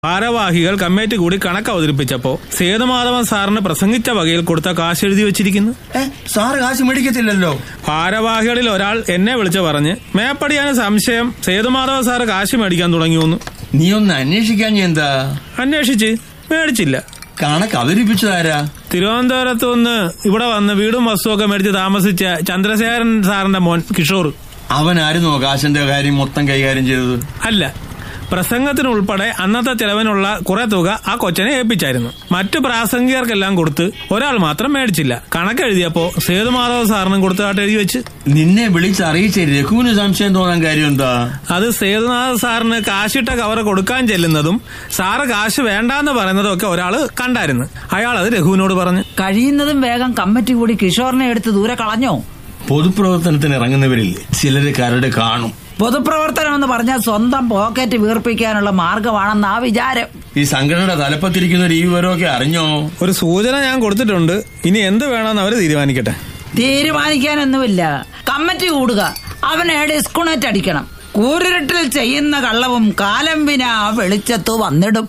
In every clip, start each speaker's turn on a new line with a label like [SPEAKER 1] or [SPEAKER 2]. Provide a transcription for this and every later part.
[SPEAKER 1] ഭാരവാഹികൾ കമ്മിറ്റി കൂടി കണക്ക് അവതരിപ്പിച്ചപ്പോ സേതുമാധവൻ സാറിന് പ്രസംഗിച്ച വകയിൽ കൊടുത്ത കാശ് എഴുതി വെച്ചിരിക്കുന്നു
[SPEAKER 2] ഏ സാറ് കാശ് മേടിക്കത്തില്ലല്ലോ
[SPEAKER 1] ഭാരവാഹികളിൽ ഒരാൾ എന്നെ വിളിച്ചു പറഞ്ഞ് മേപ്പടിയാണ് സംശയം സേതുമാധവൻ സാറ് കാശ് മേടിക്കാൻ തുടങ്ങിയെന്ന്
[SPEAKER 2] നീ ഒന്ന് അന്വേഷിക്കാൻ എന്താ
[SPEAKER 1] അന്വേഷിച്ച് മേടിച്ചില്ല
[SPEAKER 2] കണക്ക് അവതരിപ്പിച്ചതാരാ
[SPEAKER 1] തിരുവനന്തപുരത്ത് നിന്ന് ഇവിടെ വന്ന് വീടും വസ്തുവൊക്കെ മേടിച്ച് താമസിച്ച ചന്ദ്രശേഖരൻ സാറിന്റെ മോൻ കിഷോർ
[SPEAKER 2] അവനായിരുന്നോ കാശിന്റെ കാര്യം മൊത്തം കൈകാര്യം ചെയ്തത്
[SPEAKER 1] അല്ല പ്രസംഗത്തിനുൾപ്പെടെ അന്നത്തെ ചെലവിനുള്ള കുറെ തുക ആ കൊച്ചനെ ഏൽപ്പിച്ചായിരുന്നു മറ്റു പ്രാസംഗികർക്കെല്ലാം കൊടുത്ത് ഒരാൾ മാത്രം മേടിച്ചില്ല കണക്കെഴുതിയപ്പോ സേതുമാധവ സാറിനും കൊടുത്തതായിട്ട് എഴുതി വെച്ച്
[SPEAKER 2] നിന്നെ വിളിച്ച് അറിയിച്ച രഘുവിന് സംശയം തോന്നാൻ കാര്യം എന്താ
[SPEAKER 1] അത് സേതുനാഥ സാറിന് കാശിട്ട കവർ കൊടുക്കാൻ ചെല്ലുന്നതും സാറ് കാശ് വേണ്ടാന്ന് പറയുന്നതും ഒക്കെ ഒരാള് കണ്ടായിരുന്നു അയാൾ അത് രഘുവിനോട് പറഞ്ഞു
[SPEAKER 3] കഴിയുന്നതും വേഗം കമ്മിറ്റി കൂടി കിഷോറിനെ എടുത്ത് ദൂരെ കളഞ്ഞോ
[SPEAKER 2] പൊതുപ്രവർത്തനത്തിന് ഇറങ്ങുന്നവരില്ലേ ചിലര് കരട് കാണും
[SPEAKER 3] പൊതുപ്രവർത്തനം എന്ന് പറഞ്ഞാൽ സ്വന്തം പോക്കറ്റ് വീർപ്പിക്കാനുള്ള മാർഗമാണെന്ന് ആ വിചാരം
[SPEAKER 2] ഈ സംഘടനയുടെ തലപ്പത്തിരിക്കുന്ന ഒരു ഈ വിവരമൊക്കെ അറിഞ്ഞോ
[SPEAKER 1] ഒരു സൂചന ഞാൻ കൊടുത്തിട്ടുണ്ട് ഇനി എന്ത് വേണമെന്ന് അവര് തീരുമാനിക്കട്ടെ
[SPEAKER 3] തീരുമാനിക്കാനൊന്നുമില്ല കമ്മിറ്റി കൂടുക അവനെ ഡിസ്കുണേറ്റ് അടിക്കണം കൂരിരുട്ടിൽ ചെയ്യുന്ന കള്ളവും കാലം വിന വെളിച്ചത്തു വന്നിടും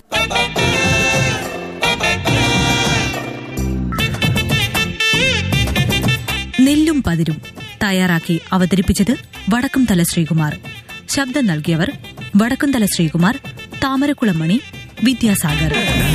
[SPEAKER 4] നെല്ലും പതിരും തയ്യാറാക്കി അവതരിപ്പിച്ചത് വടക്കുംതല ശ്രീകുമാർ ശബ്ദം നൽകിയവർ വടക്കുംതല ശ്രീകുമാർ താമരക്കുളമണി വിദ്യാസാഗർ